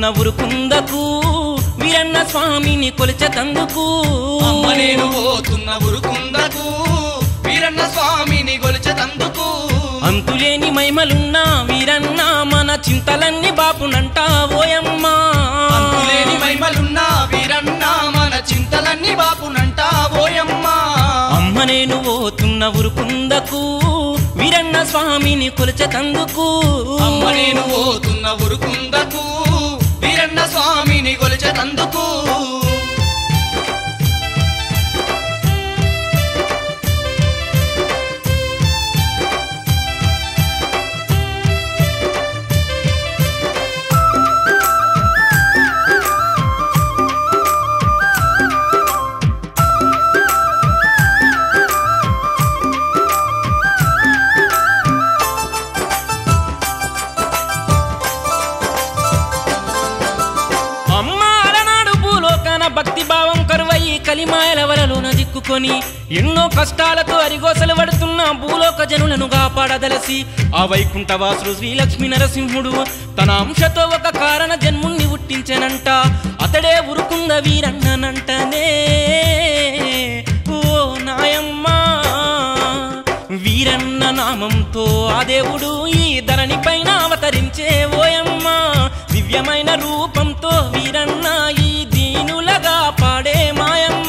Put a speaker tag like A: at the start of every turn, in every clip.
A: ఉరుకుందకు వీరన్న స్వామిని కొలిచెతందుకు
B: అమ్మ నేను పోతున్న ఉరుకుందకు వీరన్న స్వామిని గొలిచెతందుకు
A: అంతులేని మైమలున్నా వీరన్న మన చింతలన్నీ బాపునంట ఓయమ్మా
B: అంతులేని మైమలున్న వీరన్న మన చింతలన్నీ బాపునంట ఓయమ్మా
A: అమ్మ నేను పోతున్న ఉరుకుందకు వీరన్న స్వామిని కొలిచెతందుకు
B: అమ్మ నేను పోతున్న ఉరుకుందకు వీరన్న స్వామిని గొలిచెతందుకు
A: అమ్మ అలనాడు భూలోకాన భక్తి భావం కరువయి కలిమాయల వలలోన దిక్కుకొని ఎన్నో కష్టాలతో అరిగోసలు పడుతున్న భూలోక జనులను కాపాడదలసి ఆ వైకుంఠవాసుడు శ్రీలక్ష్మీ నరసింహుడు తన అంశతో ఒక కారణ జన్ముణ్ణి పుట్టించెనంట అతడే ఉరుకుంద వీరన్ననంటనే ఓ నాయమ్మా వీరన్న నామంతో ఆ దేవుడు ఈ ధరణి పైన అవతరించే ఓయమ్మ దివ్యమైన రూపంతో వీరన్న ఈ దీనులగా పాడే మాయమ్మ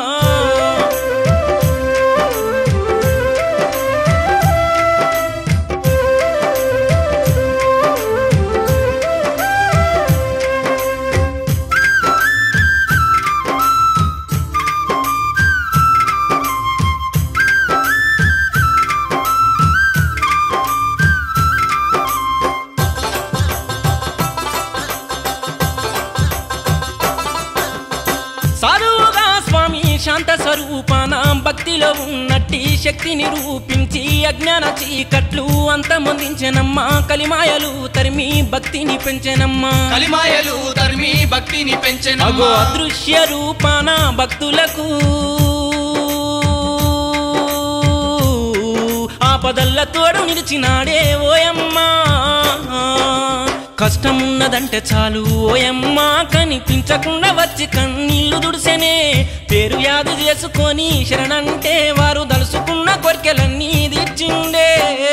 A: సాధువుగా స్వామి శాంత స్వరూపాన భక్తిలో ఉన్నట్టి శక్తిని రూపించి అజ్ఞాన చీకట్లు అంతమొందించెనమ్మా కలిమాయలు తరిమి భక్తిని పెంచెనమ్మా
B: కలిమాయలు ధర్మి భక్తిని
A: అగో
B: పెంచెనమ్మా
A: అదృశ్య రూపాన భక్తులకు ఆపదల్ల తోడు నిలిచినాడే ఓయమ్మా కష్టమున్నదంటే చాలు ఓయమ్మా కనిపించకుండా వచ్చి కన్నీళ్లు దుడిసెనే పేరు యాదు చేసుకొని శరణంటే వారు దలుసుకున్న కోరికలన్నీ తీర్చిండే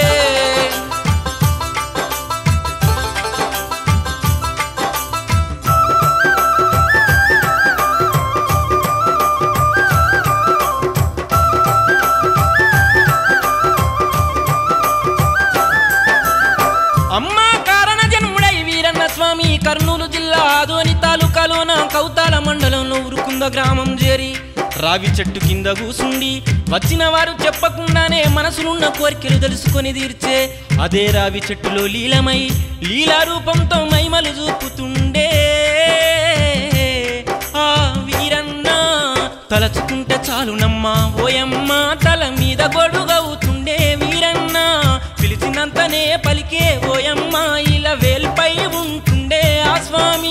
A: అమ్మా కారణ జన్ముడై వీరన్న స్వామి కర్నూలు జిల్లా ఆదోని తాలూకాలోన కౌతాల మండలంలో ఉరుకుంద గ్రామం చేరి రావి చెట్టు కింద కూసుండి వచ్చిన వారు చెప్పకుండానే మనసులున్న కోరికలు తెలుసుకొని తీర్చే అదే రావి చెట్టులో లీలమై లీలా రూపంతో మైమలు చూపుతుండే ఆ వీరన్న తలచుకుంటే చాలునమ్మా ఓయమ్మ తల మీద గొడుగవుతుండే వీరన్న పిలిచినంతనే పలికే ఓయమ్మ ఇలా వేల్పై ఉంటుండే ఆ స్వామి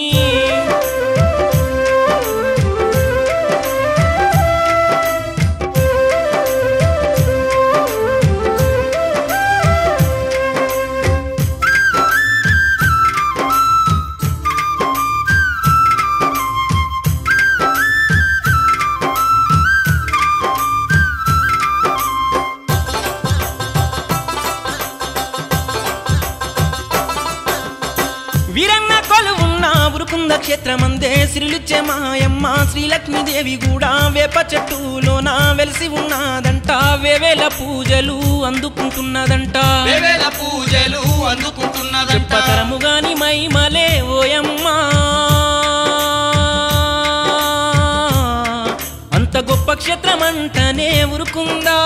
A: వీరన్న కొలువున్న ఉరుకుంద క్షేత్రమందే శ్రీలుచ్చే మాయమ్మ శ్రీలక్ష్మీదేవి కూడా వేప చెట్టులోన వెలిసి ఉన్నదంట వేవేల పూజలు అందుకుంటున్నదంట
B: వేవేల పూజలు అందుకుంటున్నదంట
A: చెప్పతరము గాని మైమలే ఓయమ్మ అంత గొప్ప క్షేత్రమంటనే ఉరుకుందా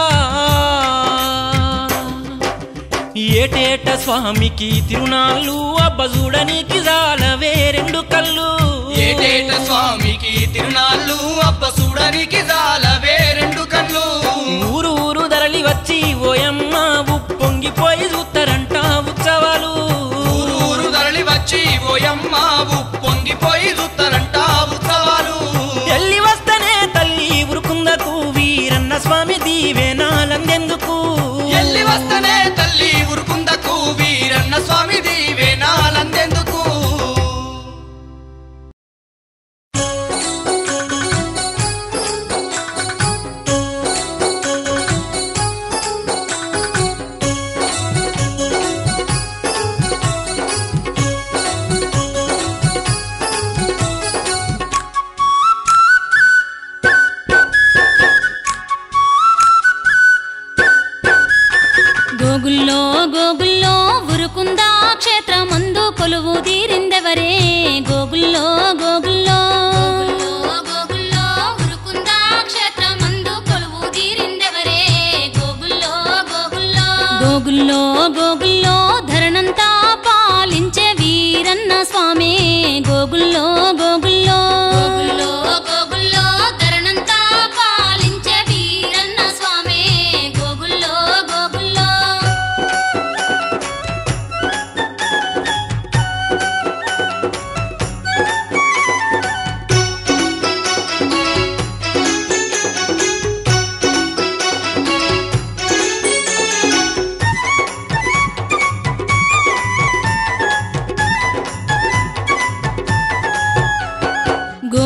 A: ఏటేట స్వామికి తిరునాళ్ళు అబ్బ చూడనీకి జాలవే రెండు కళ్ళు
B: ఏటేట స్వామికి తిరునాళ్ళు అబ్బ చూడనికి జాలవే రెండు కళ్ళు
A: ఊరు ఊరు ధరలి వచ్చి ఓయమ్మ ఉప్పొంగిపోయి చూస్తారంట ఉత్సవాలు
B: ఊరు ఊరు ధరలి వచ్చి ఓయమ్మ పొంగిపోయి చూస్తారంట ఉత్సవాలు
A: ఎల్లి వస్తనే తల్లి ఉరుకుందకు వీరన్న స్వామి దీవెనాలందెందుకు
B: ఎల్లి వస్తనే తల్లి ఉరుకుందకు వీరన్న స్వామి దీవెనాలందెందుకు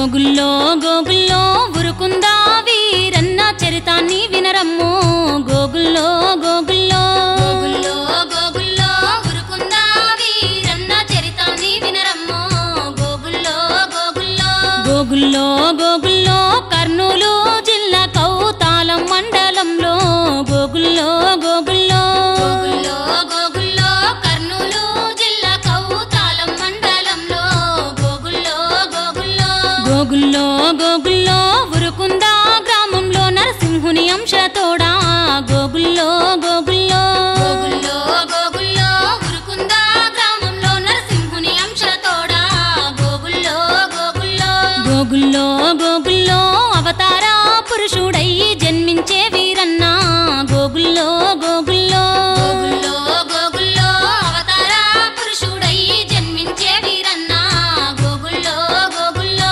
C: గోగుల్లో గోగుల్లో ఉరుకుందా వీరన్న చరితాన్ని వినరమ్ము గోగుల్లో గోగుల్లో గోగుల్లో గోగుల్లో ఉరుకుందా వీరన్న చరితాన్ని వినరమ్ము గోగుల్లో గోగుల్లో గోగుల్లో గోగుల్లో కర్నూలు జిల్లా కౌతాలం మండలంలో గోగుల్లో గోగుల్లో గోగుల్లో గోగుల్లో కర్నూలు జిల్లా కౌతాలం మండలంలో గోగుల్లో గోగుల్లో గోగుల్లో గోగుల్లో ఉరుకుందా గ్రామంలో నరసింహుని అంశతోడా గోగుల్లో గోగుల్లో గోగుల్లో గోగుల్లో ఉరుకుందా గ్రామంలో నరసింహుని అంశతోడా గోగుల్లో గోగుల్లో గోగుల్లో గోగుల్లో అవతార పురుషుడయ్యి జన్మించే వీరన్న గోగుల్లో గోగుల్లో గోగుల్లో గోగుల్లో అవతార పురుషుడయ్యి జన్మించే వీరన్న గోగుల్లో గోగుల్లో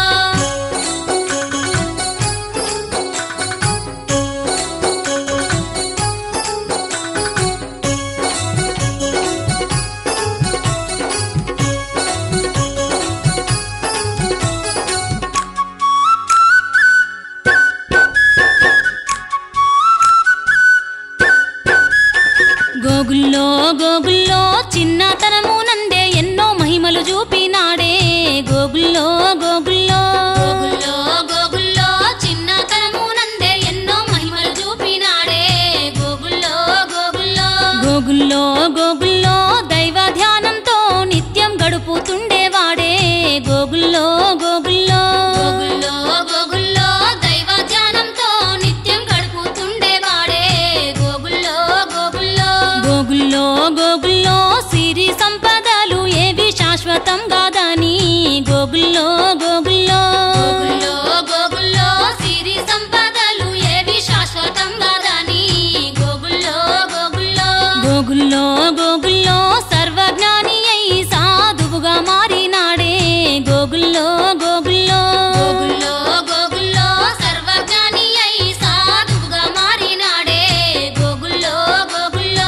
C: గోగుల్లో గోగుల్లో చిన్నతనము నందే ఎన్నో మహిమలు చూపినాడే గోగుల్లో గోగుల్లో గోగుల్లో గోగుల్లో చిన్నతనము నందే ఎన్నో మహిమలు చూపినాడే గోగుల్లో గోగుల్లో గోగుల్లో గోగుల్లో దైవ ధ్యానంతో నిత్యం గడుపుతుండేవాడే గోగుల్లో గోగుల్లో గోగుల్లో గోగుల్లో దైవ ధ్యానంతో నిత్యం గడుపుతుండేవాడే గోగుల్లో గోగుల్లో గోగుల్లో గోగుల్లో సిరి సంపదలు ఏవి శాశ్వతం కాదని గోగుల్లో గోగుల్లో గోగుల్లో గోగుల్లో సిరి సంపదలు ఏవి శాశ్వతం కాదని గోగుల్లో గోగుల్లో గోగుల్లో గోగుల్లో సర్వజ్ఞాని అయి సాధువుగా మారినాడే గోగుల్లో గోగుల్లో గోగుల్లో గోగుల్లో సర్వజ్ఞాని అయి సాధువుగా మారినాడే గోగుల్లో గోగుల్లో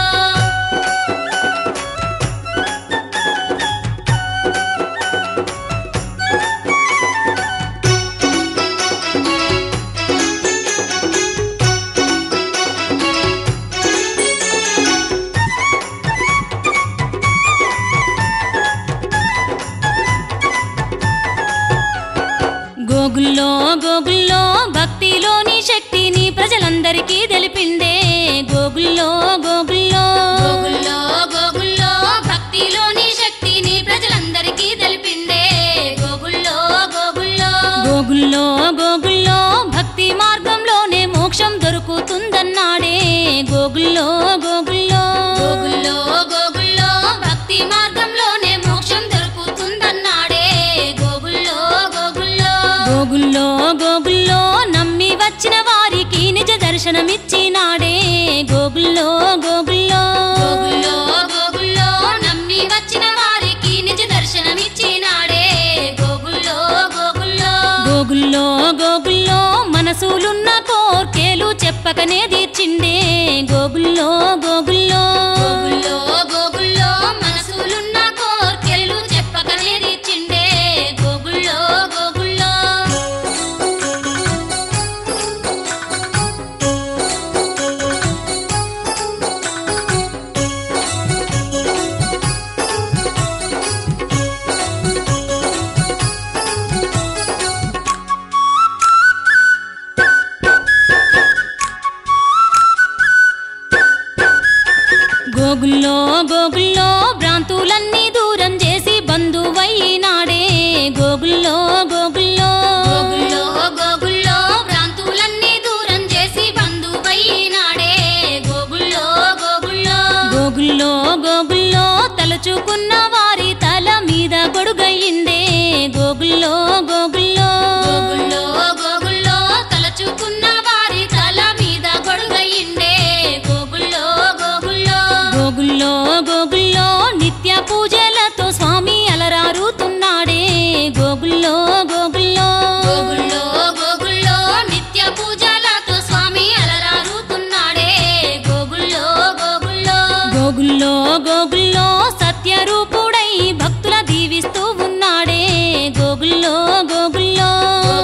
C: గోగుల్లో గోగుల్లో భక్తిలోని శక్తిని ప్రజలందరికీ తెలిపిండే గోగుల్లో గోగుల్లో గోగుల్లో గోగుల్లో భక్తిలోని శక్తిని ప్రజలందరికీ తెలిపిండే గోగుల్లో గోగుల్లో గోగుల్లో గోగుల్లో భక్తి మార్గంలోనే మోక్షం దొరుకుతుందన్నాడే గోగుల్లో గోగుల్లో గోగుల్లో గోగుల్లో భక్తి మార్గంలోనే మోక్షం దొరుకుతుందన్నాడే గోగుల్లో గోగుల్లో గోగుల్లో గోగుల్లో నమ్మి వచ్చిన వారికి నిజ దర్శనమిచ్చినాడే గోగుల్లో గోగుల్లో గోగుల్లో గోగుల్లో నమ్మి వచ్చిన వారికి నిజ దర్శనమిచ్చినాడే గోగుల్లో గోగుల్లో గోగుల్లో గోగుల్లో మనసులున్న కోర్కేలు చెప్పకనే తీర్చిండే గోగుల్లో గోగుల్లో గోగుల్లో గోగుల్లో మనసులున్న కోర్కెలు చెప్పకనే తీర్చిండే గోగుల్లో గోగుల్లో గోగుల్లో గోగుల్లో భ్రాంతులన్నీ దూరం చేసి బంధువైనాడే గోగుల్లో గోగుల్లో గోగుల్లో గోగుల్లో భ్రాంతులన్నీ దూరం చేసి బంధువైనాడే గోగుల్లో గోగుల్లో గోగుల్లో గోగుల్లో తలుచుకున్న వారి తల మీద గొడుగయిందే గోగుల్లో గోగుల్లో గోగుల్లో గోగుల్లో తలచుకున్న వారి తల మీద గొడుగయిండే గోగుల్లో గోగుల్లో గోగుల్లో గోగుల్లో నిత్య పూజలతో స్వామి అలరారుతున్నాడే గోగుల్లో గోగుల్లో గోగుల్లో గోగుల్లో నిత్య పూజలతో స్వామి అలరారుతున్నాడే గోగుల్లో గోగుల్లో గోగుల్లో గోగుల్లో సత్యరూపుడై భక్తుల దీవిస్తూ ఉన్నాడే గోగుల్లో గోగుల్లో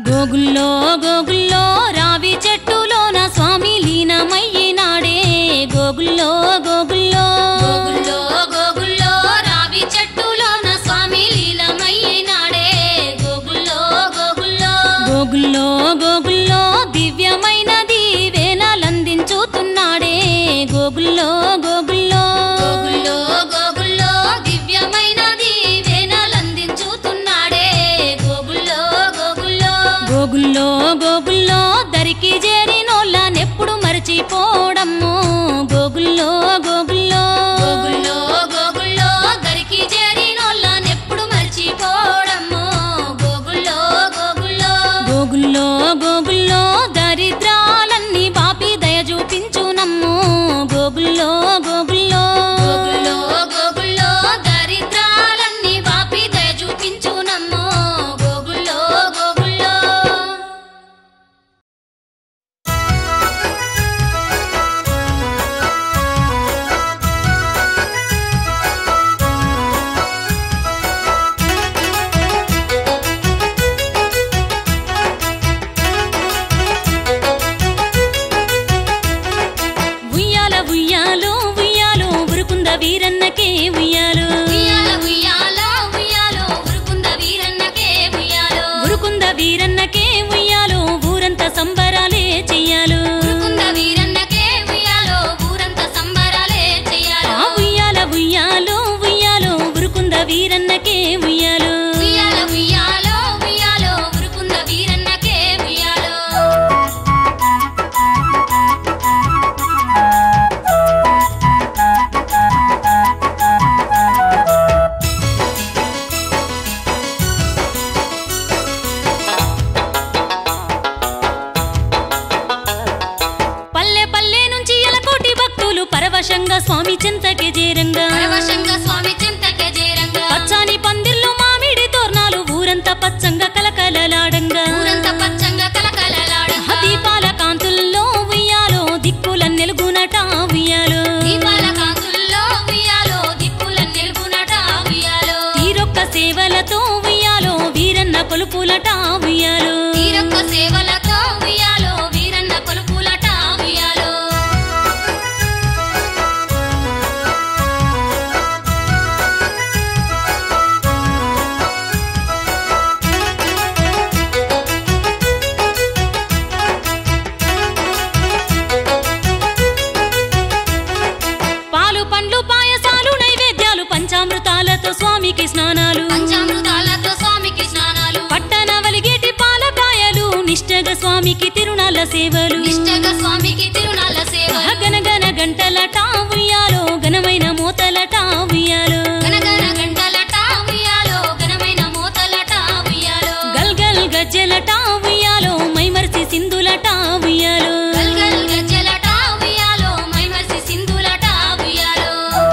C: గోగుల్లో గోగుల్లో రావి చెట్టులోన స్వామి లీనమయ్యినాడే గోగుల్లో గోగుల్లో గోగుల్లో గోగుల్లో రావి చెట్టులోన స్వామి లీలమయ్యినాడే గోగుల్లో గోగుల్లో గోగుల్లో గోగుల్లో దివ్యమైనది వేనాలందించుతున్నాడే గోగుల్లో గోగుల్లో గోగుల్లో గోగుల్లో దివ్యమైనది వేనాలందించుతున్నాడే గోగుల్లో గోగుల్లో గోగుల్లో గోగుల్లో దరికి చేరినోళ్ళ నెప్పుడు మరచిపోవడము గోగుల్లో గోగుల్లో గోగుల్లో గోగుల్లో దరికి చేరినోళ్ళ నెప్పుడు మరచిపోవడము గోగుల్లో గోగుల్లో గోగుల్లో గోగుల్లో దరిద్రాలన్నీ బాపి దయ చూపించునమ్ము గోగుల్లో గోగుల్లో గోగుల్లో గోగుల్లో దరిద్రాలన్నీ బాపి దయ చూపించునమ్ము గోగుల్లో గోగుల్లో ఉయ్యాల ఉయ్యాలో ఉయ్యాలో ఉరుకుంద వీరన్నకే ఉయ్యాలో ఉయ్యాల ఉయ్యాలో ఉయ్యాలో ఉరుకుంద వీరన్నకే ఉయ్యాలో ఉరుకుంద వీరన్నకే ఉయ్యాలో ఊరంతా సంబరాలే చెయ్యాలో ఉరుకుంద వీరన్నకే ఉయ్యాలో ఊరంతా సంబరాలే చెయ్యాలో ఉయ్యాల ఉయ్యాలో ఉయ్యాలో ఉరుకుంద వీరన్నకే ఉయ్యాలో ఉయ్యాల ఉయ్యాలో ఉయ్యాలో ఉరుకుంద వీరన్నకే ఉయ్యాలో పల్లె పల్లె నుంచి ఎలకోటి భక్తులు పరవశంగా స్వామి చింతకి చేరంగా పరవశంగా స్వామి చింతకి చేరంగా పచ్చని పందిర్లు మామిడి తోరణాలు ఊరంతా పచ్చంగా కలకలలాడంగా ఊరంతా పచ్చంగా కలకలలాడంగా దీపాల కాంతుల్లో ఉయ్యాలో దిక్కుల నెలుగునట ఉయ్యాలో దీపాల కాంతుల్లో ఉయ్యాలో దిక్కుల నెలుగునట ఉయ్యాలో తీరొక్క సేవలతో ఉయ్యాలో వీరన్న కొలుపులట ఉయ్యాలో తీరొక్క సేవలతో ఉయ్యాలో వీరన్న కొలుపులట ఉయ్యాలో పాలు పండ్లు పాయసాలు నైవేద్యాలు పంచామృతాలతో స్వామికి స్నానాలు పంచామృతాలతో స్వామికి స్నానాలు పట్టణ వలిగేటి పాలకాయలు నిష్టగా స్వామికి తిరునాళ్ళ సేవలు నిష్టగా స్వామికి తిరునాళ్ళ సేవలు గనగన గంటలట ఉయ్యాలో ఘనమైన మోతలట ఉయ్యాలో గనగన గంటలట ఉయ్యాలో ఘనమైన మోతలట ఉయ్యాలో గల్గల్ గజ్జెలట ఉయ్యాలో మైమర్సి సింధులట ఉయ్యాలో గల్గల్ గజ్జెలట ఉయ్యాలో మైమర్సి సింధులట ఉయ్యాలో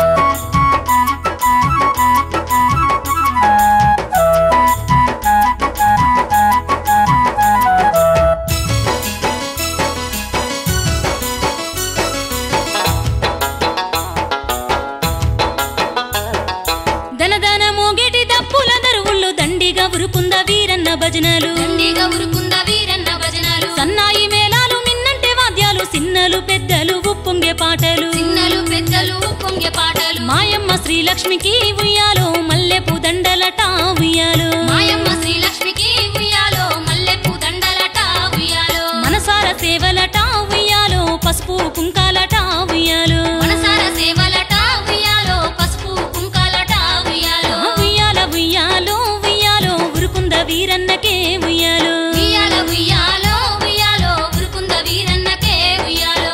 C: దనదన మోగేటి దప్పుల దరువుళ్ళు దండిగా ఉరుకుంద వీరన్న భజనలు దండిగా ఉరుకుంద వీరన్న భజనలు సన్నాయి మేళాలు మిన్నంటే వాద్యాలు సిన్నలు పెద్దలు ఉప్పొంగే పాటలు సిన్నలు పెద్దలు ఉప్పొంగే పాటలు మాయమ్మ శ్రీలక్ష్మికి ఉయ్యాలో మల్లెపు దండలట ఉయ్యాలో మాయమ్మ శ్రీలక్ష్మికి ఉయ్యాలో మల్లెపు దండలట ఉయ్యాలో మనసార సేవలట ఉయ్యాలో పసుపు కుంకాలట ఉయ్యాలో మనసార సేవలట ఉయ్యాలో పసుపు కుంకాలట ఉయ్యాలో ఉయ్యాల ఉయ్యాలో ఉయ్యాలో ఉరుకుంద వీరన్నకే ఉయ్యాలో ఉయ్యాల ఉయ్యాలో ఉయ్యాలో ఉరుకుంద వీరన్నకే ఉయ్యాలో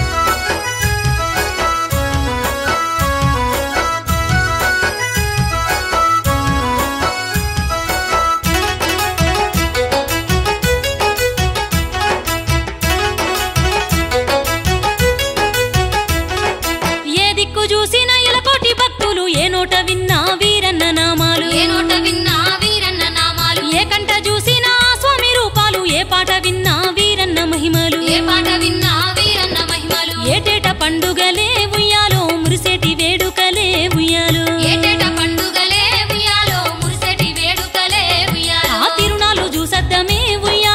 C: ఏ దిక్కు చూసినా ఎలకోటి భక్తులు ఏ నోట విన్నా వీరన్న నామాలు ఏ నోట విన్నా వీరన్న నామాలు ఏ కంట చూసినా ఆ స్వామి రూపాలు ఏ పాట విన్నా వీరన్న మహిమలు ఏ పాట విన్నా వీరన్న మహిమలు ఏటేట పండుగలే ఉయ్యాలో మురిసేటి వేడుకలే ఉయ్యాలో ఏటేట పండుగలే ఉయ్యాలో మురిసేటి వేడుకలే ఉయ్యాలో ఆ తిరునాలు చూసద్దమే ఉయ్యాలో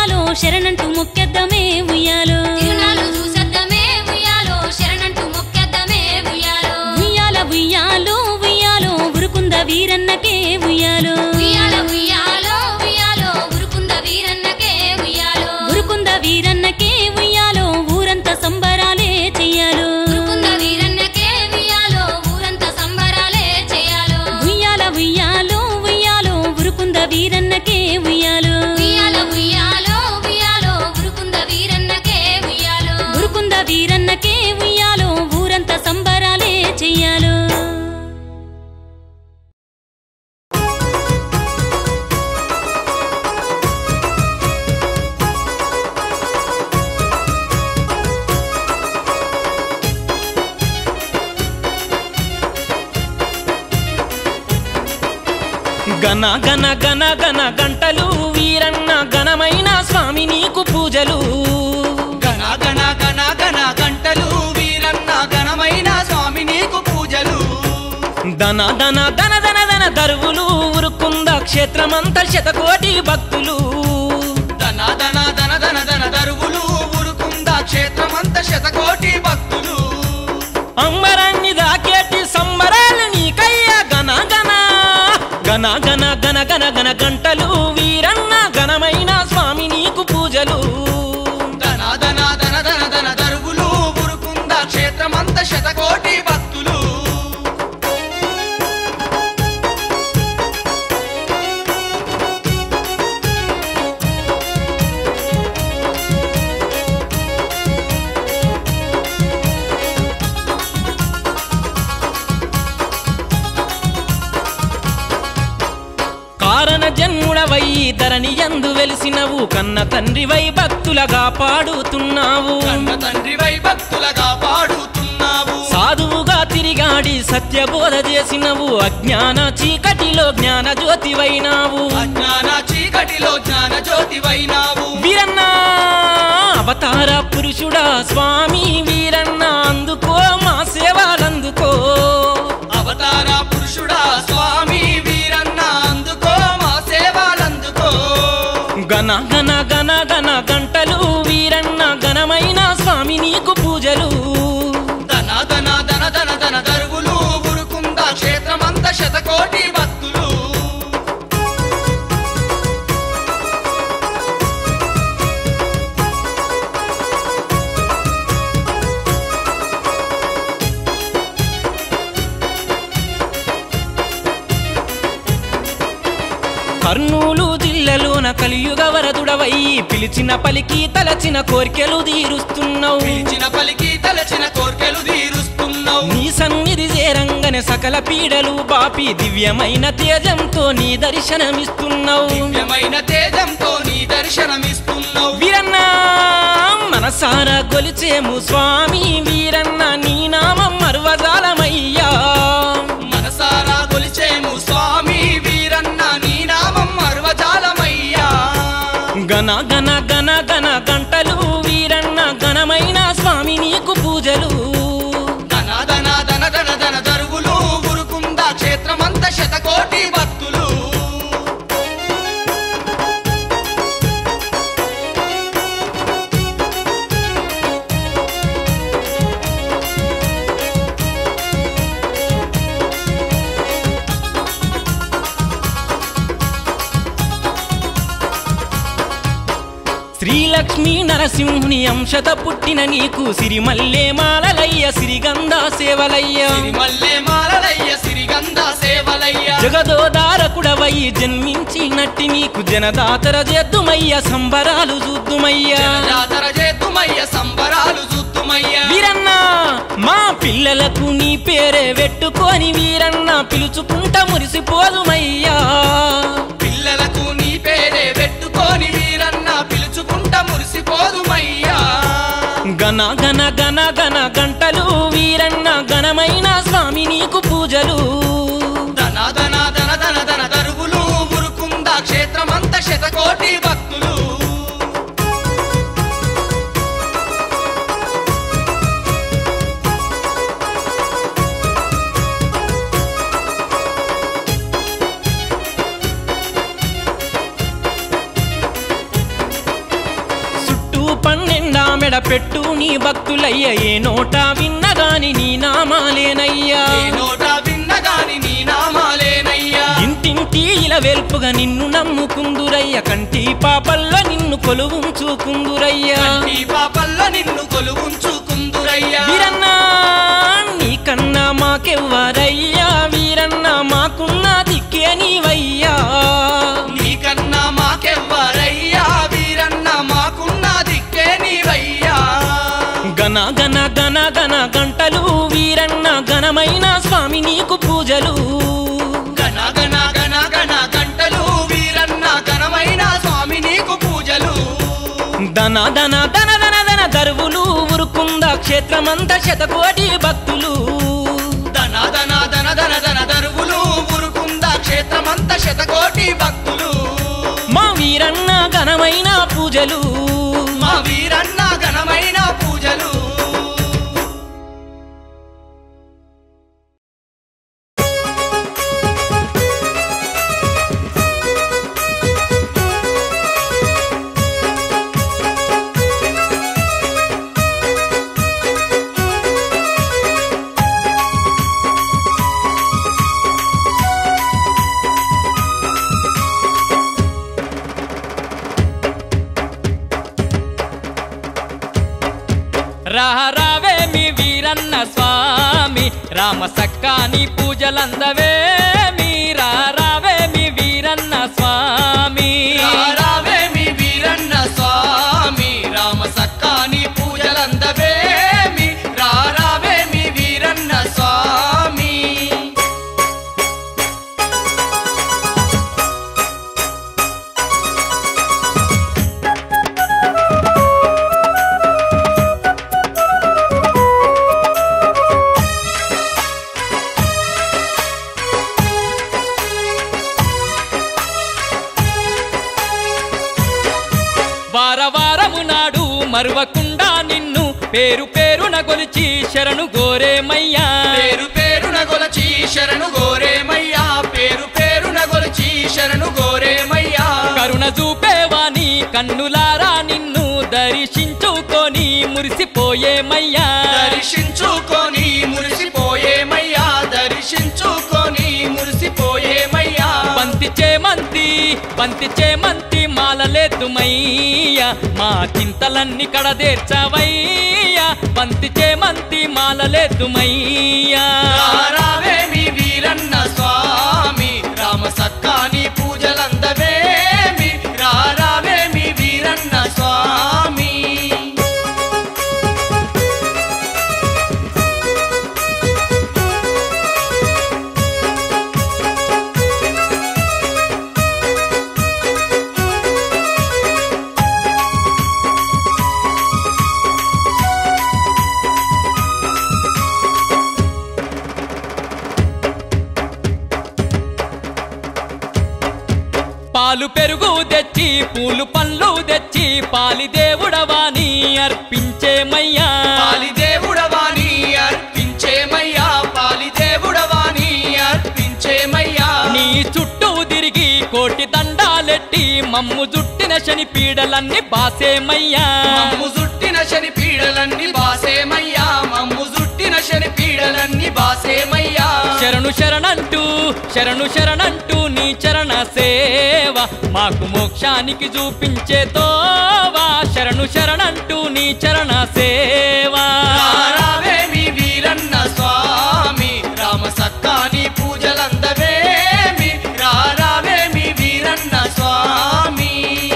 A: గన గన గన గన గంటలు వీరన్న ఘనమైన స్వామి నీకు పూజలు
B: గణ గణ గణ గణ గంటలు వీరన్న ఘనమైన స్వామి నీకు పూజలు
A: దన దన దన దన దన దరువులు ఉరుకుంద క్షేత్రమంత శతకోటి భక్తులు
B: ధన ధన ధన ధన ధన దరువులు ఊరుకుంద క్షేత్రమంత శతకోటి భక్తులు
A: అంబరాన్ని దాకేటి సంబరాలు నీకయ్యా గన గన గన గన గన గన గన గంటలు వీరన్న ఘనమైన స్వామి నీకు పూజలు
B: ధన ధన ధన ధన ధన దరువులు ఊరుకుంద క్షేత్రమంత శతకోటి భక్తులు
A: కారణ జన్ముడవై ధరణి ఎందు వెలిసినవు కన్న తండ్రివై భక్తులగా పాడుతున్నావు
B: కన్న తండ్రివై భక్తులగా పాడుతున్నావు
A: సాధువుగా తిరిగాడి సత్యబోధ చేసినవు అజ్ఞాన చీకటిలో జ్ఞాన జ్యోతివైనావు
B: అజ్ఞాన చీకటిలో జ్ఞాన జ్యోతివైనావు
A: వీరన్న అవతార పురుషుడా స్వామి వీరన్న అందుకో మా సేవలందుకో
B: అవతార పురుషుడా స్వామి వీరన్న అందుకో మా సేవలందుకో
A: గన గన గన గన గంటలు వీరన్న ఘనమైన స్వామి నీకు పూజలు
B: ధన ధన ధన ధన ధన దరువులు ఉరుకుంద క్షేత్రమంత శతకోటి భక్తులు
A: కర్నూలు జిల్లాలోన కలియుగ వరదుడవై పిలిచిన పలికి తలచిన కోర్కెలు తీరుస్తున్నావు
B: పిలిచిన పలికి తలచిన కోర్కెలు తీరుస్తున్నావు
A: నీ సన్నిధి చేరంగనే సకల పీడలు బాపి దివ్యమైన తేజంతో నీ దర్శనమిస్తున్నావు
B: దివ్యమైన తేజంతో నీ దర్శనమిస్తున్నావు
A: వీరన్న మనసారా గొలిచేము స్వామి వీరన్న నీ నామం మరువజాలమయ్యా
B: మనసారా కొలిచేము స్వామి వీరన్న నీ నామం మర్వజాలమయ్యా
A: గన గన గన గన గంటలు వీరన్న ఘనమైన స్వామి నీకు పూజలు
B: ధన ధన ధన ధన ధన దరువులు ఉరుకుంద క్షేత్రమంత శతకోటి భక్తులు
A: శ్రీలక్ష్మీ నరసింహుని అంశత పుట్టిన నీకు సిరిమల్లే మాలలయ్య సిరిగంధ సేవలయ్య
B: సిరిమల్లె మాలలయ్య సిరిగంధ సేవలయ్య
A: జగదోదారకుడవై జన్మించినట్టి నీకు జనదాతర చేద్దుమయ్య సంబరాలు చూద్దుమయ్య
B: జాతర చేతుమయ్య సంబరాలు చూద్దుమయ్య
A: వీరన్న మా పిల్లలకు నీ పేరే పెట్టుకొని వీరన్న పిలుచుకుంట మురిసిపోదుమయ్యా
B: పిల్లలకు నీ పేరే పెట్టుకొని వీరన్న పిలుచుకుంట మురిసిపోదుమయ్యా
A: గన గన గన గన గంటలు వీరన్న ఘనమైన స్వామి నీకు పూజలు
B: ధన ధన ధన ధన ధన దరువులు ఉరుకుంద క్షేత్రమంత శతకోటి భక్తులు
A: చుట్టూ పన్నెండా మెడ పెట్టు నీ భక్తులయ్య ఏ నోట విన్నగాని నీ నామాలేనయ్యా
B: ఏ నోట విన్నగాని నీ నామాలేనయ్యా
A: ఇంటింటి ఇలా వెల్పుగా నిన్ను నమ్ముకుందురయ్య కంటి పాపల్లో నిన్ను కొలువుంచుకుందురయ్యా
B: నీ పాపల్లో నిన్ను కొలువుంచుకుందురయ్యా
A: వీరన్న నీకన్నా మాకెవ్వరయ్యా వీరన్న మాకున్న దిక్కే నీవయ్యా
B: నీకన్నా మాకెవ్వరయ్యా వీరన్న మాకున్న దిక్కే నీవయ్యా
A: గన గన గన గన గంటలు వీరన్న ఘనమైన స్వామి నీకు పూజలు
B: గణ గణ గణ గణ గంటలు వీరన్న ఘనమైన స్వామి నీకు పూజలు
A: దన దన దన దన దన దరువులు ఉరుకుంద క్షేత్రమంత శతకోటి భక్తులు
B: ధన ధన ధన ధన ధన దరువులు ఉరుకుంద క్షేత్ర క్షేత్రమంత శతకోటి భక్తులు
A: మా వీరన్న ఘనమైన పూజలు
B: మా వీరన్న ఘనమైన పూజలు
A: రారావే మీ వీరన్న స్వామి రామ సక్కాని పూజలందవే మీ రారావే మీ వీరన్న స్వామి
B: రారావే మీ వీరన్న స్వామి రామ సక్కాని పూజలందవేమి రారావే మీ వీరన్న స్వామి
A: వార వారము నాడు మరువకుండా నిన్ను పేరు పేరున గొలిచి శరణు గోరేమయ్యా
B: పేరు పేరున గొలచి శరణు గోరేమయ్యా పేరు పేరున గొలచి శరణు గోరేమయ్యా
A: కరుణ చూపేవాని కన్నులారా నిన్ను దర్శించుకొని మురిసిపోయేమయ్యా
B: దర్శించుకొని మురిసిపోయేమయ్యా దర్శించుకొని మురిసిపోయేమయ్యా
A: బంతి చేమంతి బంతి చేమంతి మాలలేతుమయ్యా మా చింతలన్నీ కడదేర్చవయ్యా బంతి చేమంతి మాలలేతుమయ్యా
B: రారావే మీ వీరన్న స్వామి రామ సక్కాని పూజలందవేమి రారావే మీ వీరన్న స్వామి
A: పాలు పెరుగు తెచ్చి పూలు పండ్లు తెచ్చి పాలి దేవుడవాని అర్పించేమయ్యా
B: పాలి దేవుడవాణి అర్పించేమయ్యా పాలి దేవుడవాణి అర్పించేమయ్యా
A: నీ చుట్టూ తిరిగి కోటి దండాలెట్టి మమ్ము జుట్టిన శని పీడలన్నీ బాసేమయ్యా
B: మమ్ము జుట్టిన శని పీడలన్నీ బాసేమయ్యా మమ్ము జుట్టిన శని పీడలన్నీ బాసేమయ్యా
A: శరణు శరణంటూ శరణు శరణంటూ నీ చరణ సేవ మాకు మోక్షానికి చూపించే తోవా శరణు శరణంటూ నీ చరణ సేవా
B: రారావే మీ వీరన్న స్వామి రామ సక్కాని పూజలందవేమి రారావే మీ వీరన్న స్వామి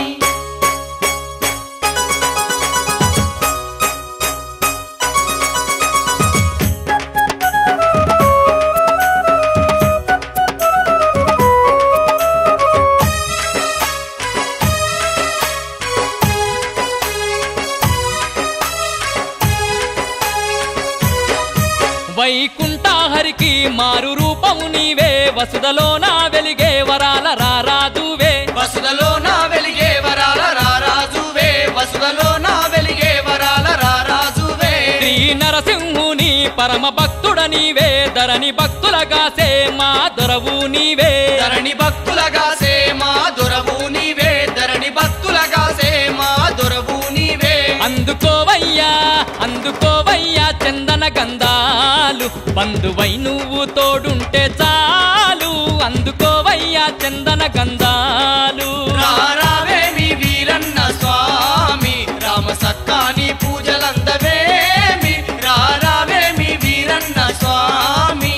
A: వైకుంఠహరికి మారు రూపము నీవే వసుదలో నా వెలిగే వరాల రారాజువే
B: వసుదలో నా వెలిగే వరాల రారాజువే వసుదలో నా వెలిగే వరాల రారాజువే
A: శ్రీ నరసింహుని పరమ భక్తుడ నీవే ధరణి భక్తులగాసే మా దొరవు నీవే
B: ధరణి భక్తులగా సే మా దొరవు నీవే ధరణి భక్తులగా సే మా దొరవు నీవే
A: అందుకోవయ్యా అందుకోవయ్యా చందన గంధాలు బంధువై నువ్వు తోడుంటే చాలు అందుకోవయ్యా చందన గంధాలు
B: రారావే మీ వీరన్న స్వామి రామ సక్కాని పూజలందవేమి రారావే మీ వీరన్న స్వామి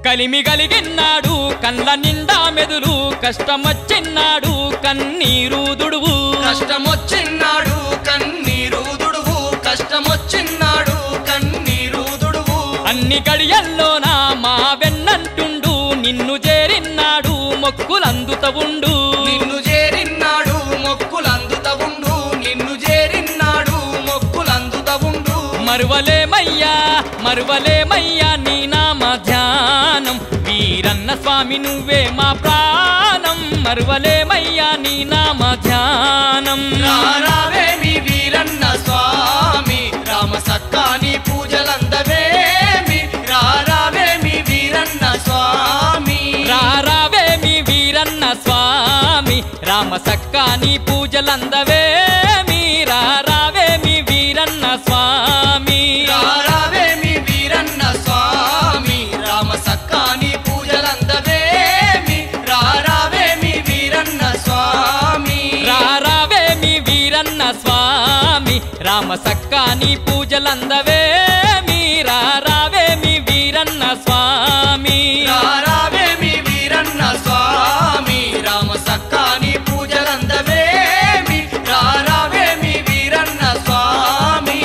D: కలిమి కలిగిన్నాడు కండ్ల నిండా మెదులు కష్టమొచ్చిన్నాడు కన్నీరు దుడువు
B: కష్టమొచ్చిన్నాడు కన్నీరు దుడువు కష్టమొచ్చిన్నాడు కన్నీరు దుడువు
D: అన్ని గడియల్లోనా మా వెన్నంటుండు నిన్ను చేరిన్నాడు మొక్కులందుత ఉండు
B: నిన్ను చేరిన్నాడు మొక్కులందుత ఉండు నిన్ను చేరిన్నాడు మొక్కులందుత ఉండు
D: మరువలేమయ్యా మరువలేమయ్యా నీ నామ ధ్యానం వీరన్న స్వామి నువ్వే మా ప్రాణం మరువలేమయ్యా నీ నామ ధ్యానం
B: రారావేమి వీరన్న స్వామి రామ సక్కాని పూజలందవేమి రారావేమి వీరన్న స్వామి
D: రారావేమి వీరన్న స్వామి రామ సక్కాని పూజలందవేమి రారావేమి వీరన్న స్వామి
B: రారావేమి వీరన్న స్వామి రామ సక్కాని పూజలందవేమి రారావేమి వీరన్న స్వామి
D: రారావేమి వీరన్న స్వామి రామ సక్కాని పూజలందవేమి రారావేమి వీరన్న స్వామి
B: రారావేమి వీరన్న స్వామి రామ సక్కాని పూజలందవేమి రారావేమి వీరన్న స్వామి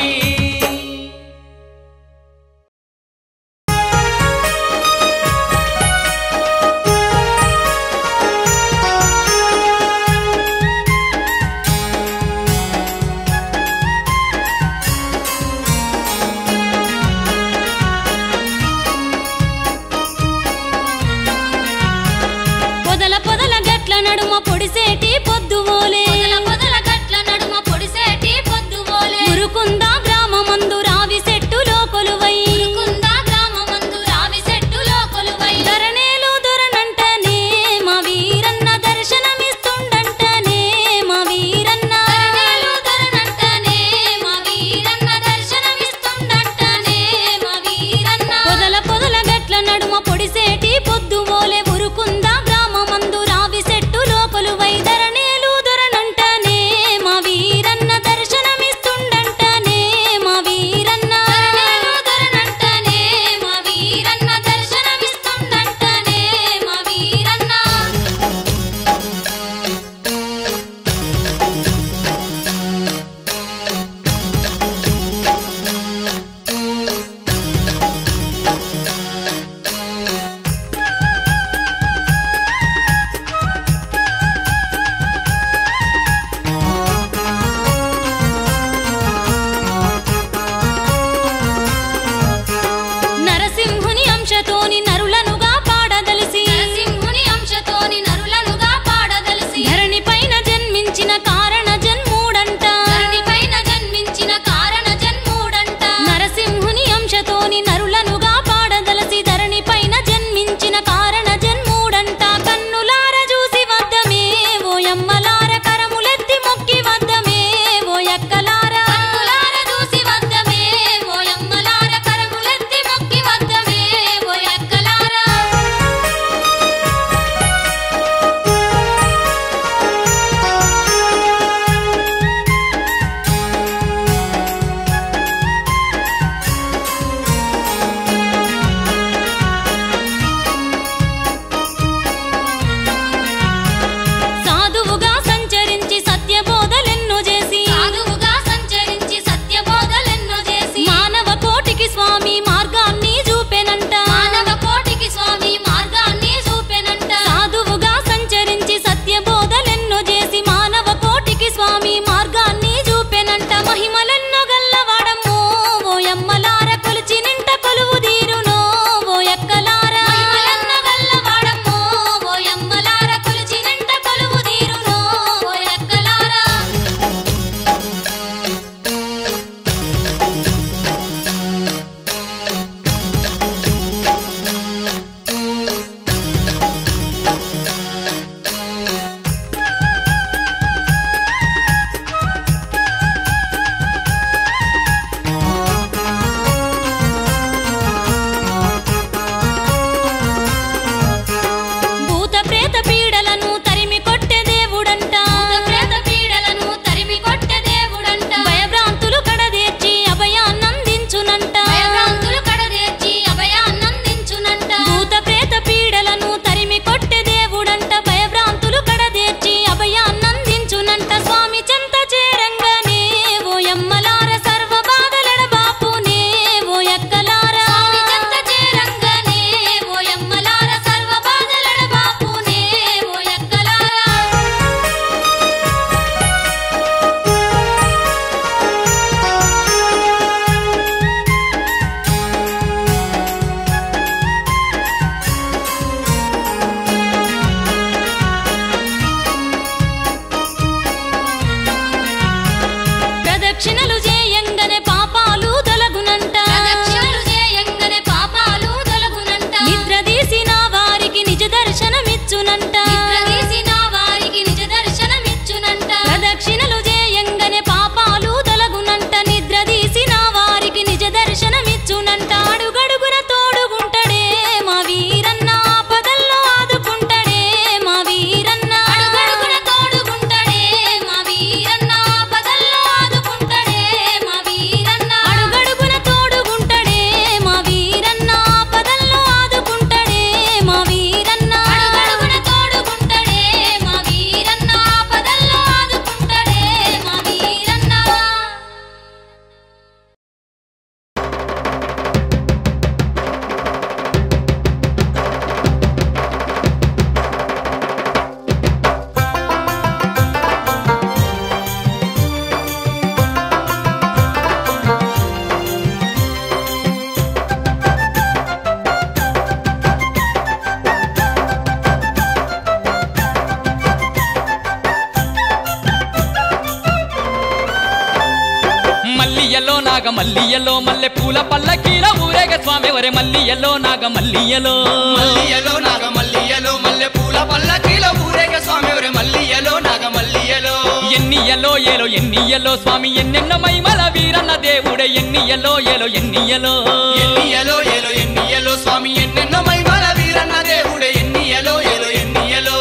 D: మల్లియలో మల్లె పూల పల్లకీల ఊరేగ స్వామి వరే మల్లియలో నాగ మల్లియలో
B: మల్లియలో నాగ మల్లియలో మల్లె పూల పల్లకీల ఊరేగ స్వామి ఎవరే మల్లియలో నాగ మల్లియలో
D: ఎన్నియలో ఏలో ఎన్నియలో స్వామి ఎన్నెన్న మైమల వీరన్న దేవుడే ఎన్నియలో ఏలో ఎన్నియలో
B: ఎన్నియలో ఏలో ఎన్నియలో స్వామి ఎన్నెన్నో మైమల వీరన్న దేవుడే ఎన్నియలో ఏలో ఎన్నియలో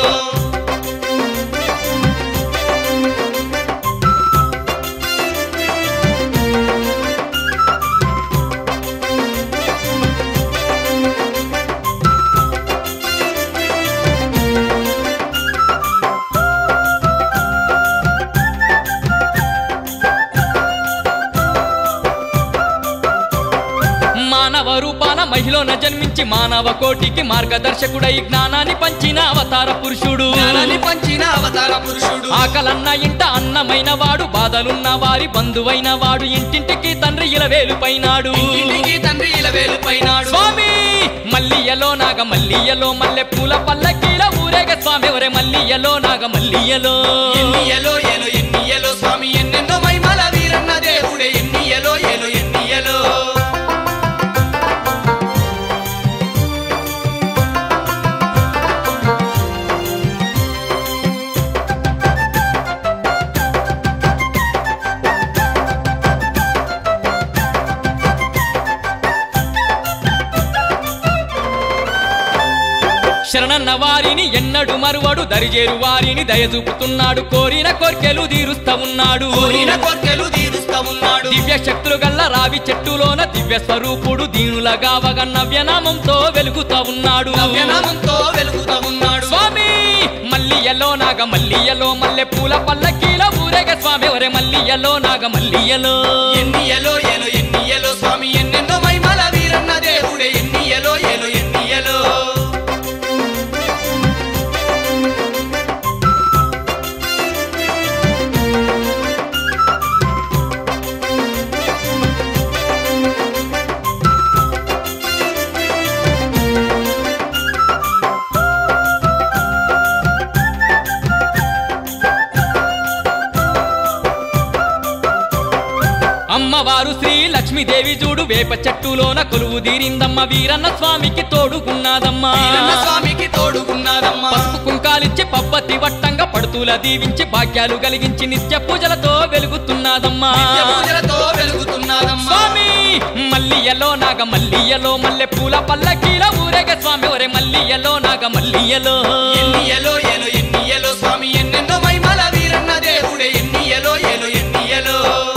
D: మానవ రూపాన మహిళన జన్మించి మానవ కోటికి మార్గదర్శకుడై జ్ఞానాన్ని పంచిన అవతార పురుషుడు
B: జ్ఞానాన్ని పంచిన అవతార పురుషుడు
D: ఆకలన్న ఇంట అన్నమైన వాడు బాధలున్న వారి బంధువైన వాడు ఇంటింటికి తండ్రి ఇలవేలు పైనాడు
B: ఇంటికి తండ్రి ఇలవేలు పైనాడు
D: స్వామి మల్లియలో నాగ మల్లియలో మల్లె పూల పల్లకీల ఊరేగ స్వామి ఎవరే మల్లియలో నాగ మల్లియలో
B: ఎన్నియలో ఏలో ఎన్నియలో స్వామి ఎన్నెన్నో మైమల వీరన్న దేవుడే ఎన్నియలో ఏలో ఎన్నియలో
D: శరణన్న వారిని ఎన్నడు మరువడు దరిజేరు వారిని దయచూపుతున్నాడు కోరిన కోర్కెలు తీరుస్తా ఉన్నాడు
B: కోరిన కోర్కెలు తీరుస్తా ఉన్నాడు
D: దివ్య శక్తులు గల్ల రావి చెట్టులోన దివ్య స్వరూపుడు దీనులగా వగ నవ్యనామంతో వెలుగుతా ఉన్నాడు
B: నవ్యనామంతో వెలుగుతా ఉన్నాడు
D: స్వామి మల్లియలో నాగ మల్లియలో మల్లె పూల పల్లకీల ఊరేగ స్వామి ఎవరే మల్లియలో నాగ మల్లియలో
B: ఎన్నియలో ఏలో ఎన్నియలో స్వామి ఎన్నెన్నో మైమల వీరన్న దేవుడే ఎన్నియలో ఏలో ఎన్నియలో
D: అమ్మవారు శ్రీ లక్ష్మీదేవి చూడు వేప చెట్టులోన కొలువు తీరిందమ్మ వీరన్న స్వామికి తోడుకున్నాదమ్మా
B: వీరన్న స్వామికి తోడుకున్నాదమ్మా
D: పసుపు కుంకాలిచ్చి పబ్బతి వట్టంగా పడుతుల దీవించి భాగ్యాలు కలిగించి నిత్య పూజలతో వెలుగుతున్నదమ్మా
B: నిత్య పూజలతో వెలుగుతున్నదమ్మా
D: స్వామి మల్లియలో నాగ మల్లియలో మల్లె పూల పల్లకీల ఊరేగ స్వామి ఒరే మల్లియలో నాగ మల్లియలో
B: ఎన్నియలో ఏలో ఎన్నియలో స్వామి ఎన్నెన్నో మైమల వీరన్న దేవుడే ఎన్నియలో ఏలో ఎన్నియలో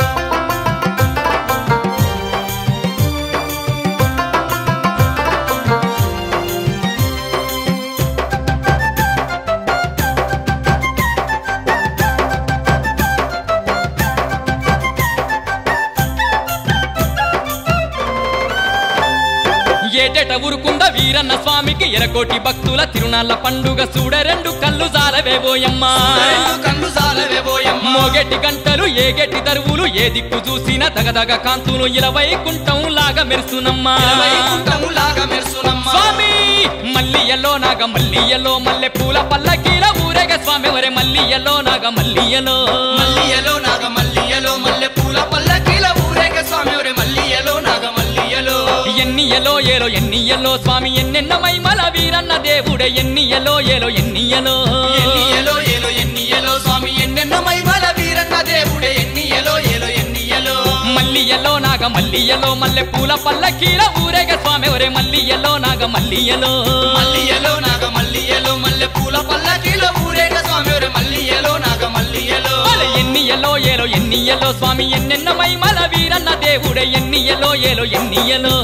D: ఏటేట ఊరుకుంద వీరన్న స్వామికి ఎరకోటి భక్తుల తిరునాళ్ళ పండుగ చూడ రెండు కళ్ళు జాలవేవోయమ్మా
B: రెండు కన్ను జాలవేబోయమ్మ
D: మోగెట్టి గంటలు ఏగెట్టి దరువులు ఏ దిక్కు చూసినా దగదగ కాంతులు ఇలవై కుంటం లాగా మెరుసునమ్మా
B: వైకుంఠము లాగా మెరుసునమ్మ
D: స్వామి మల్లియలో నాగ మల్లియలో మల్లె పూల పల్లకీల ఊరేగ స్వామి ఒరే మల్లియలో నాగ మల్లియలో
B: మల్లియలో నాగ మల్లియలో మల్లె పూల పల్లకీల ఊరేగ స్వామి ఒరే మల్లియలో నాగ మల్లియలో
D: ఎన్నియలో ఏలో ఎన్నియలో స్వామి ఎన్నెన్న మైమల వీరన్న దేవుడే ఎన్నియలో ఏలో ఎన్నియలో
B: ఎన్నియలో ఏలో ఎన్నియలో స్వామి ఎన్నెన్నో మైమల వీరన్న దేవుడే ఎన్నియలో ఏలో ఎన్నియలో
D: మల్లియలో నాగ మల్లియలో మల్లె పూల పల్లకీల ఊరేగ స్వామి ఒరే మల్లియలో నాగ మల్లియలో
B: మల్లియలో నాగ మల్లియలో మల్లె పూల పల్లకీల ఊరేగ స్వామి ఒరే మల్లియలో నాగ మల్లియలో
D: అల ఎన్నియలో ఏలో ఎన్నియలో స్వామి ఎన్నెన్న మైమల వీరన్న దేవుడే ఎన్నియలో ఏలో ఎన్నియలో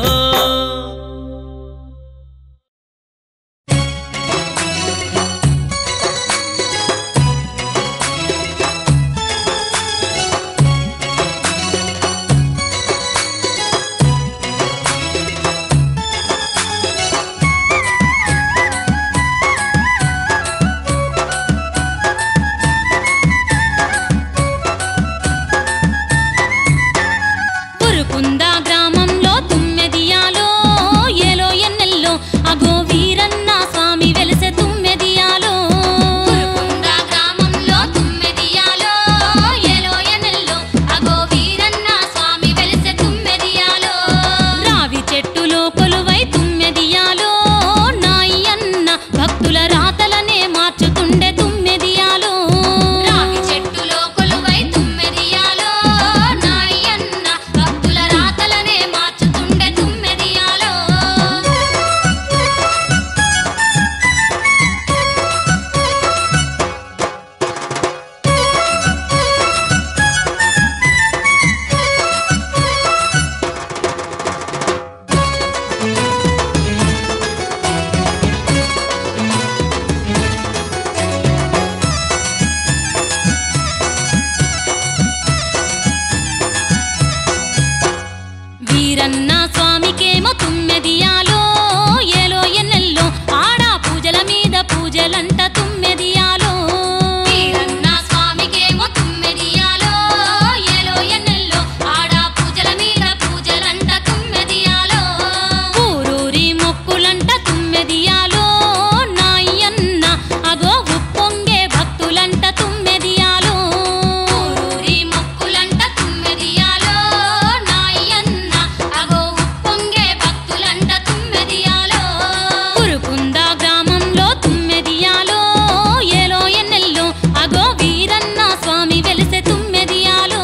C: ఉరుకుంద గ్రామంలో తుమ్మెదియాలో వీరన్న స్వామికేమో తుమ్మెదియాలో ఏలో ఎన్నెల్లో ఆడా పూజల మీద పూజలంట తుమ్మెదియాలో వీరన్న స్వామికేమో తుమ్మెదియాలో ఏలో ఎన్నెల్లో ఆడా పూజల మీద పూజలంట తుమ్మెదియాలో ఊరూరి మొక్కులంట తుమ్మెదియాలో నాయన్న అగో ఉప్పొంగే భక్తులంట తుమ్మెదియాలో ఊరూరి మొక్కులంట తుమ్మెదియాలో నాయన్న అగో ఉప్పొంగే భక్తులంట తుమ్మెదియాలో కురుకుంద గ్రామంలో తుమ్మెదియాలో ఏలో ఎన్నెల్లో అగో వీరన్న స్వామి వెలిసే తుమ్మెదియాలో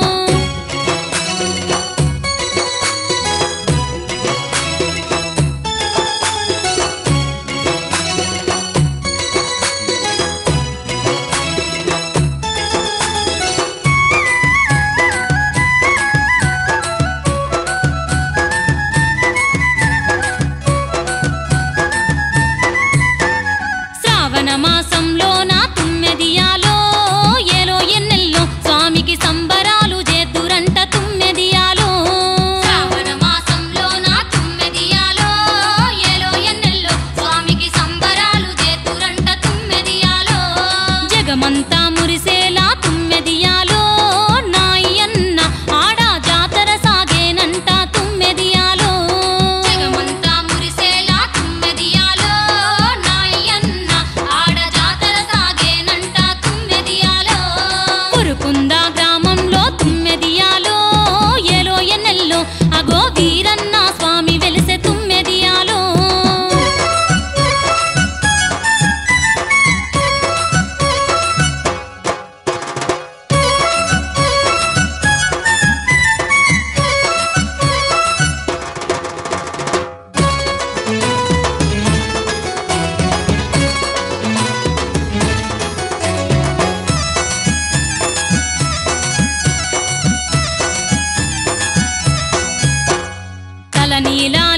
C: శ్రావణ మాసంలో నా తుమ్మెదియాలో ఏలో ఎన్నెల్లో స్వామికి సంబరాలు చేద్దురంట తుమ్మెదియాలో శ్రావణ మాసంలో నా తుమ్మెదియాలో ఏలో ఎన్నెల్లో స్వామికి సంబరాలు చేద్దురంట తుమ్మెదియాలో జగమంతా మురిసేలా తుమ్మెదియాలో నాయన్న ఆడా జాతర సాగేనంట తుమ్మెదియాలో జగమంతా మురిసేలా తుమ్మెదియాలో నాయన్న ఆడ జాతర సాగేనంట తుమ్మెదియాలో కురుకుంద గ్రామంలో తుమ్మెదియాలో ఏలో ఎన్నెల్లో అగో వీరన్న స్వామి వెలిసే తుమ్మెదియాలో తల నీలా